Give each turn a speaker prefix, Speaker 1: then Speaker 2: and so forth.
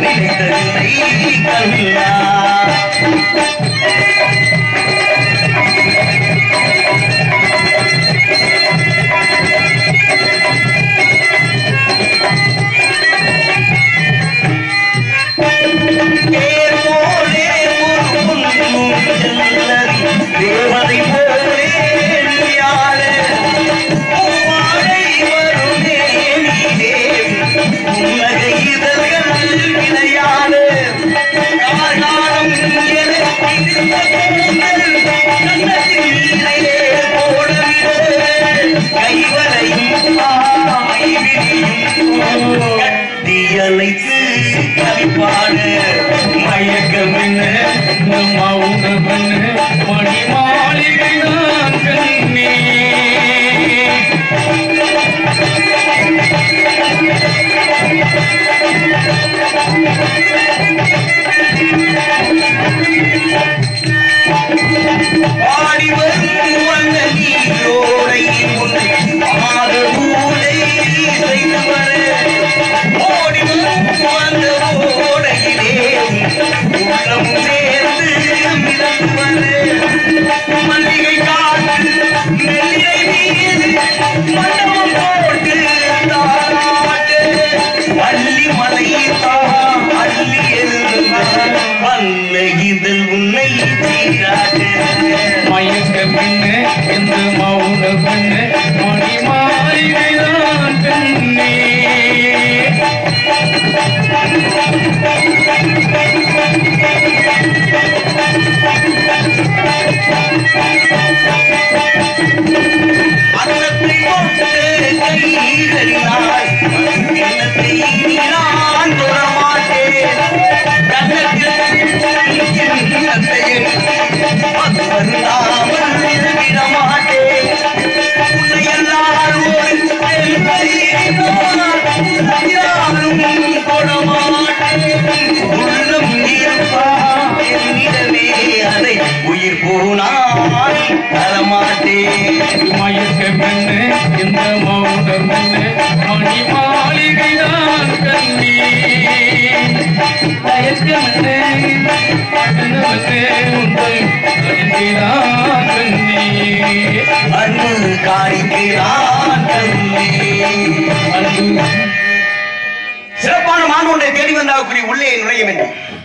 Speaker 1: நினைத்ததில்லை கண்ணா தேர் போலே ஒரு பொன்னும் செல்லதி, தேவதை போலே நீயாட. பூவாடை வருமே நீ தேவி, புன்னகை இதழ்கள் விளையாட. கார்காலம் எனக்கு இருந்த கூந்தல், கன்னத்திலே போடவிடு. கைவரையும் ஆய்விரியும் கட்டி அழைத்து கவிப்பாட
Speaker 2: மயக்கம் என்ன மௌனம் என்ன மணி மாளிகை நான் கண்ணே
Speaker 1: பாடி வரும் வந்த நீரோடை உன்னை ஆறு ஊரை செய்து வர ஓடி வரும் வந்த ஓடையிலே உள்ளம் சேர்ந்து மிதந்து வர மல்லிகை காற்று நெல்லிலை மீது மண்டபம் போட்டு தாராட்டு அள்ளி மலை தான் அள்ளி எழுந்த வந்த இதில் உன்னை சீராட்டு
Speaker 2: மயக்கம் என்ன எந்த மௌனம் என்ன மணி மாளிகை நான் கண்ணே
Speaker 1: அன்னத்தை போட்டு கைகளினாய் எண்ணத்தை நான் தொடமாட்டேன் கண்ணத்தில் எண்ணத்தை அது வருடாமல் விட மாட்டேன் உன்னை எல்லாரும் ஒரு பெண்மையினால் யாரும் தொடமாட்டேன் உள்ளம் இருப்பா என்னிடமே அதை உயிர் போனால் தரமாட்டேன்
Speaker 2: மயக்கம் என்ன எந்த மௌனம் என்ன மணி மாளிகை நான் கண்ணே மயக்கம் என்ன என்னவென்னே உங்கள் அறிந்திதான் கண்ணே
Speaker 1: அன்பு காணிக்கிறான் கண்ணே.
Speaker 2: அன்பு
Speaker 1: சிறப்பான மான் ஒன்றை தேடி வந்தால் உள்ளே நுழைய வேண்டும்